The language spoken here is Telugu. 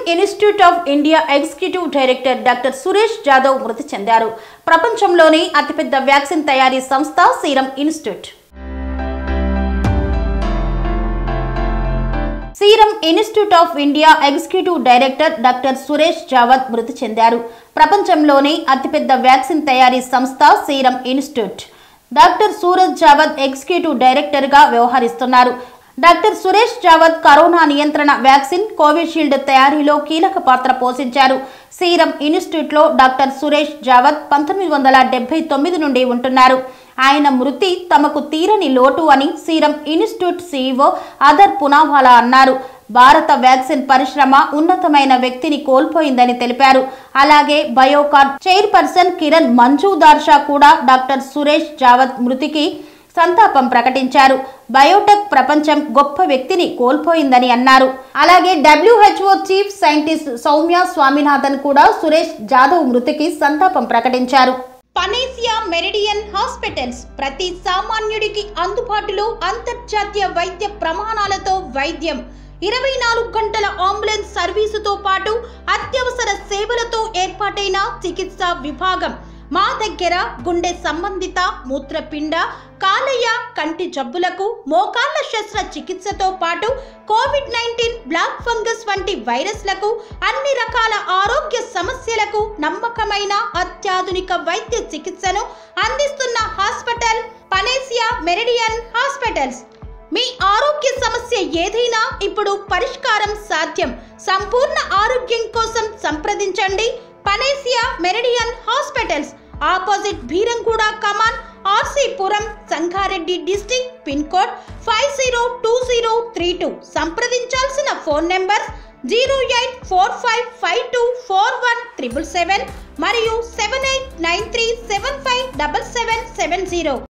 institute of India executive director doctor Suresh Jadhav మృతి చెందారు ప్రపంచంలోని అతిపెద్ద వ్యాక్సిన్ తయారీ సంస్థ Serum Institute Serum Institute of India executive director doctor Suresh Jadhav మృతి చెందారు ప్రపంచంలోని అతిపెద్ద వ్యాక్సిన్ తయారీ సంస్థ Serum Institute doctor Suraj Jadhav executive డైరెక్టర్గా వ్యవహరిస్తున్నారు డాక్టర్ సురేష్ జావద్ కరోనా నియంత్రణ వ్యాక్సిన్ కోవిషీల్డ్ తయారీలో కీలక పాత్ర పోషించారు సీరం ఇన్స్టిట్యూట్లో డాక్టర్ సురేష్ జావద్ పంతొమ్మిది వందల డెబ్బై తొమ్మిది నుండి ఉంటున్నారు ఆయన మృతి తమకు తీరని లోటు అని Serum Institute CEO Adar Poonawalla అన్నారు భారత వ్యాక్సిన్ పరిశ్రమ ఉన్నతమైన వ్యక్తిని కోల్పోయిందని తెలిపారు అలాగే బయోకార్ చైర్పర్సన్ కిరణ్ మంజుదార్ షా కూడా డాక్టర్ సురేష్ జావద్ మృతికి సంతాపం ప్రకటించారు బయోటెక్ ప్రపంచం గొప్ప వ్యక్తిని కోల్పోయిందని అన్నారు అలాగే WHO chief scientist Soumya Swaminathan కూడా సురేష్ జాదవ్ మృతికి సంతాపం ప్రకటించారు పనేసియా మెరిడియన్ హాస్పిటల్స్ ప్రతి సామాన్యుడికి అందుబాటులో అంతర్జాతీయ వైద్య ప్రమాణాలతో వైద్యం ఇరవై నాలుగు గంటల అంబులెన్స్ సర్వీసుతో పాటు అత్యవసర సేవలతో ఏర్పాటైన చికిత్సా విభాగం మా దగ్గర గుండె సంబంధిత మూత్రపిండ కాలేయ కంటి జబ్బులకు మోకాళ్ల శస్త్ర చికిత్సతో పాటు కోవిడ్ నైన్టీన్ బ్లాక్ ఫంగస్ వంటి వైరస్లకు అన్ని రకాల ఆరోగ్య సమస్యలకు నమ్మకమైన అత్యాధునిక వైద్య చికిత్సను అందిస్తున్న హాస్పిటల్ పనేసియా మెరిడియన్ హాస్పిటల్స్ మీ ఆరోగ్య సమస్య ఏదైనా ఇప్పుడు పరిష్కారం సాధ్యం సంపూర్ణ ఆరోగ్యం కోసం సంప్రదించండి Panacea Meridian hospitals opposite Bheeramguda Kaman RC Puram Sangareddy district pin code five zero two zero three two సంప్రదించాల్సిన phone number zero eight four five five two four one triple seven మరియు seven eight nine three seven five double seven seven zero